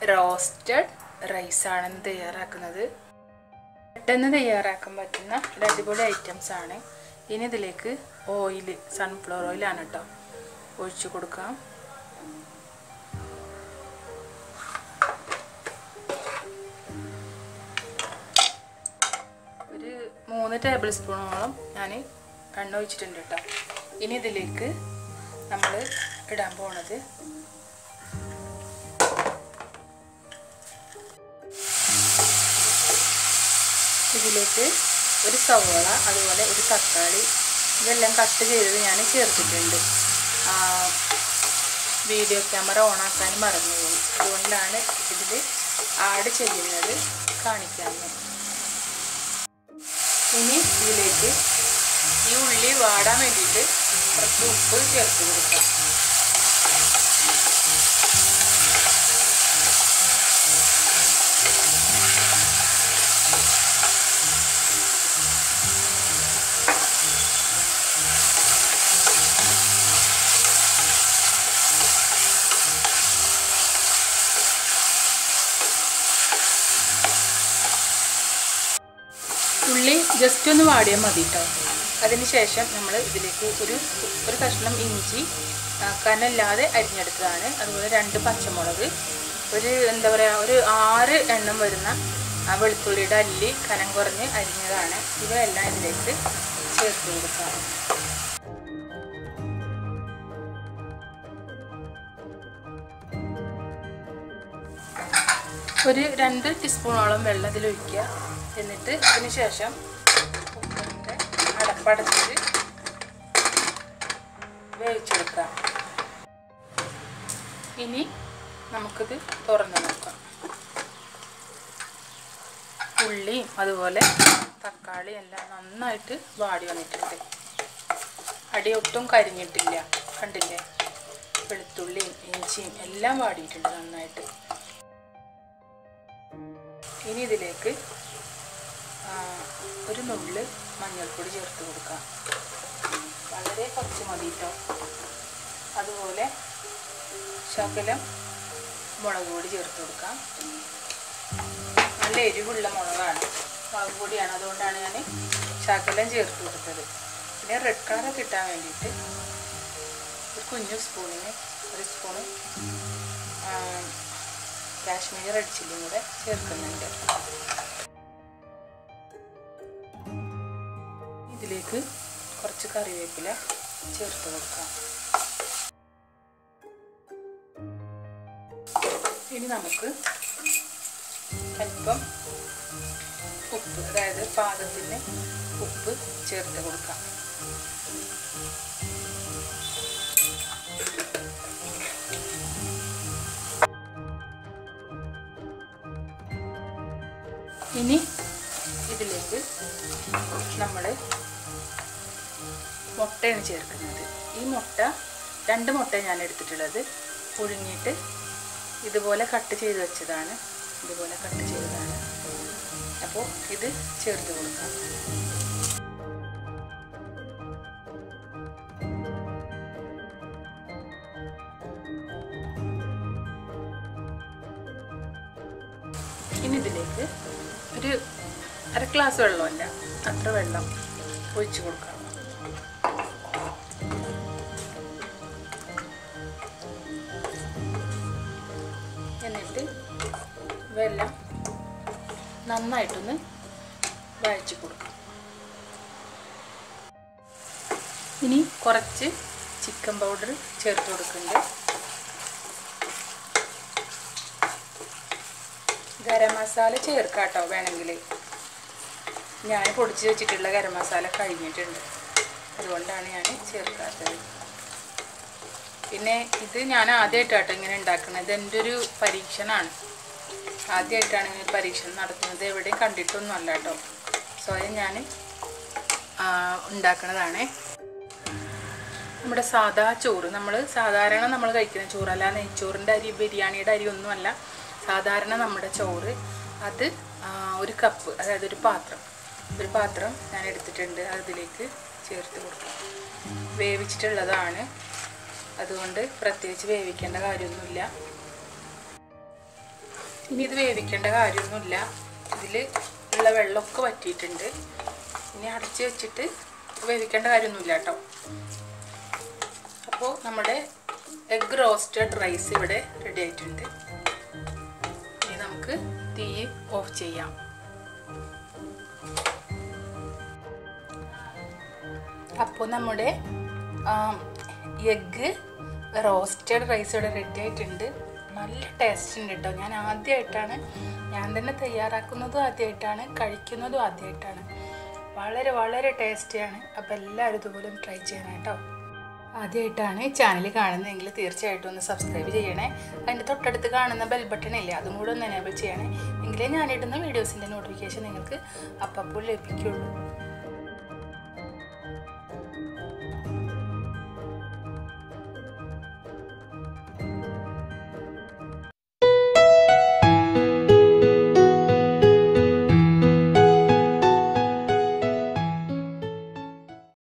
roasted റൈസാണ് ഇന്ന് തയ്യാറാക്കുന്നത് പെട്ടെന്ന് തയ്യാറാക്കാൻ പറ്റുന്ന ഒരു അടിപൊളി ഐറ്റംസ് ആണ് ഇനി ഇതിലേക്ക് ഓയിൽ സൺഫ്ലവർ ഓയിലാണ് കേട്ടോ ഒഴിച്ചു കൊടുക്കാം ഒരു മൂന്ന് ടേബിൾ സ്പൂണോളം ഞാൻ എണ്ണ ഒഴിച്ചിട്ടുണ്ട് കേട്ടോ ഇനി ഇതിലേക്ക് നമ്മൾ ഇടാൻ പോണത് ഇതിലേക്ക് ഒരു സവോള അതുപോലെ ഒരു തക്കാളി ഇതെല്ലാം കട്ട് ചെയ്തത് ഞാൻ ചേർത്തിട്ടുണ്ട് ആ, വീഡിയോ ക്യാമറ ഓണാക്കാൻ മറന്നുപോയി അതുകൊണ്ടാണ് ഇതിൽ ആഡ് ചെയ്യുന്നത് കാണിക്കാമെന്ന് ഇനി ഇതിലേക്ക് ഈ ഉള്ളി വാടാൻ വേണ്ടിയിട്ട് കുറച്ച് ഉപ്പ് ചേർത്ത് കൊടുക്കാം ഉള്ളി ജസ്റ്റ് ഒന്ന് വാടിയാൽ മതി കേട്ടോ അതിനുശേഷം നമ്മൾ ഇതിലേക്ക് ഒരു ഒരു കഷ്ണം ഇഞ്ചി ആ, കനല്ലാതെ അരിഞ്ഞെടുത്തതാണ് അതുപോലെ രണ്ട് പച്ചമുളക് ഒരു എന്താ പറയുക ഒരു ആറ് എണ്ണം വരുന്ന ആ വെളുത്തുള്ളിയുടെ അല്ലി കനം കുറഞ്ഞ് അരിഞ്ഞതാണ് ഇവയെല്ലാം ഇതിലേക്ക് ചേർത്ത് കൊടുക്കാം ഒരു രണ്ട് ടീസ്പൂണോളം വെള്ളം ഇതിൽ ഒഴിക്കുക എന്നിട്ട് അതിന് ശേഷം കുക്കറിൻ്റെ അടപ്പടച്ചിട്ട് വേവിച്ചെടുക്കാം ഇനി നമുക്കിത് തുറന്ന് നോക്കാം ഉള്ളിയും അതുപോലെ തക്കാളി എല്ലാം നന്നായിട്ട് വാടി വന്നിട്ടുണ്ട് അടി ഒട്ടും കരിഞ്ഞിട്ടില്ല കണ്ടില്ലേ വെളുത്തുള്ളിയും ഇഞ്ചിയും എല്ലാം വാടിയിട്ടുണ്ട് നന്നായിട്ട് ഇനി ഇതിലേക്ക് ആ, ഒരു നുള്ള് മഞ്ഞൾപ്പൊടി ചേർത്ത് കൊടുക്കാം വളരെ കുറച്ച് മതി കേട്ടോ അതുപോലെ ശകലം മുളക് പൊടി ചേർത്ത് കൊടുക്കാം നല്ല എരിവുള്ള മുളകാണ് മുളക് പൊടിയാണ് അതുകൊണ്ടാണ് ഞാൻ ശകലം ചേർത്ത് കൊടുത്തത് പിന്നെ റെഡ് കളർ കിട്ടാൻ വേണ്ടിയിട്ട് ഒരു കുഞ്ഞു സ്പൂണിന് ഒരു സ്പൂണ് ആ, കാശ്മീരി റെഡ് ചില്ലിയും കൂടെ ചേർക്കുന്നുണ്ട് ഇതിലേക്ക് കുറച്ച് കറിവേപ്പില ചേർത്ത് കൊടുക്കാം ഇനി നമുക്ക് അല്പം ഉപ്പ് അതായത് പാകത്തിന് ഉപ്പ് ചേർത്ത് കൊടുക്കാം ഇനി ഇതിലേക്ക് നമ്മൾ മുട്ടയാണ് ചേർക്കുന്നത് ഈ മുട്ട രണ്ട് മുട്ട ഞാൻ എടുത്തിട്ടുള്ളത് പുഴുങ്ങിയിട്ട് ഇതുപോലെ കട്ട് ചെയ്ത് വെച്ചതാണ് ഇതുപോലെ കട്ട് ചെയ്തതാണ് അപ്പോൾ ഇത് ചേർത്ത് കൊടുക്കാം ഇനി ഇതിലേക്ക് ഒരു അര ഗ്ലാസ് വെള്ളമല്ല അത്ര വെള്ളം ഒഴിച്ച് കൊടുക്കാം എന്നിട്ട് വെള്ളം നന്നായിട്ടൊന്ന് വഴച്ച് കൊടുക്കാം ഇനി കുറച്ച് ചിക്കൻ പൗഡർ ചേർത്ത് കൊടുക്കുന്നുണ്ട് ഗരം മസാല ചേർക്കാം കേട്ടോ വേണമെങ്കിൽ ഞാൻ പൊടിച്ച് വെച്ചിട്ടുള്ള ഗരം മസാല കഴിഞ്ഞിട്ടുണ്ട് അതുകൊണ്ടാണ് ഞാൻ ചേർക്കാത്തത് പിന്നെ ഇത് ഞാൻ ആദ്യമായിട്ടാട്ടോ ഇങ്ങനെ ഉണ്ടാക്കുന്നത് ഇത് എൻ്റെ ഒരു പരീക്ഷണമാണ് ആദ്യമായിട്ടാണ് ഇങ്ങനെ ഒരു പരീക്ഷണം നടത്തുന്നത് എവിടെയും കണ്ടിട്ടൊന്നും അല്ല കേട്ടോ സ്വയം ഞാൻ ഉണ്ടാക്കുന്നതാണ് നമ്മുടെ സാദാ ചോറ് നമ്മൾ സാധാരണ നമ്മൾ കഴിക്കുന്ന ചോറല്ല നെയ്ച്ചോറിൻ്റെ അരി ബിരിയാണിയുടെ അരി ഒന്നുമല്ല സാധാരണ നമ്മുടെ ചോറ് അത് ആ, ഒരു കപ്പ് അതായത് ഒരു പാത്രം ഒരു പാത്രം ഞാൻ എടുത്തിട്ടുണ്ട് അതിലേക്ക് ചേർത്ത് കൊടുക്കും വേവിച്ചിട്ടുള്ളതാണ് അതുകൊണ്ട് പ്രത്യേകിച്ച് വേവിക്കേണ്ട കാര്യമൊന്നുമില്ല ഇനി ഇത് വേവിക്കേണ്ട കാര്യമൊന്നുമില്ല ഇതിൽ ഉള്ള വെള്ളമൊക്കെ വറ്റിയിട്ടുണ്ട് ഇനി അടച്ച് വെച്ചിട്ട് വേവിക്കേണ്ട കാര്യമൊന്നുമില്ല കേട്ടോ അപ്പോൾ നമ്മുടെ എഗ് റോസ്റ്റഡ് റൈസ് ഇവിടെ റെഡി ആയിട്ടുണ്ട് ഇനി നമുക്ക് തീ ഓഫ് ചെയ്യാം അപ്പോൾ നമ്മുടെ എഗ്ഗ് റോസ്റ്റഡ് റൈസ് ഇവിടെ റെഡി ആയിട്ടുണ്ട് നല്ല ടേസ്റ്റ് ഉണ്ട് കേട്ടോ ഞാൻ ആദ്യമായിട്ടാണ് ഞാൻ തന്നെ തയ്യാറാക്കുന്നതും ആദ്യമായിട്ടാണ് കഴിക്കുന്നതും ആദ്യമായിട്ടാണ് വളരെ വളരെ ടേസ്റ്റിയാണ് അപ്പോൾ എല്ലാവരും ഇതുപോലെ ട്രൈ ചെയ്യണം കേട്ടോ ആദ്യമായിട്ടാണ് ചാനൽ കാണുന്നതെങ്കിൽ തീർച്ചയായിട്ടും ഒന്ന് സബ്സ്ക്രൈബ് ചെയ്യണേ അതിൻ്റെ തൊട്ടടുത്ത് കാണുന്ന ബെൽ ബട്ടൺ ഇല്ലേ അതും കൂടെ ഒന്ന് എനേബിൾ ചെയ്യണേ എങ്കിലേ ഞാനിടുന്ന വീഡിയോസിൻ്റെ നോട്ടിഫിക്കേഷൻ നിങ്ങൾക്ക് അപ്പോൾ ലഭിക്കുള്ളൂ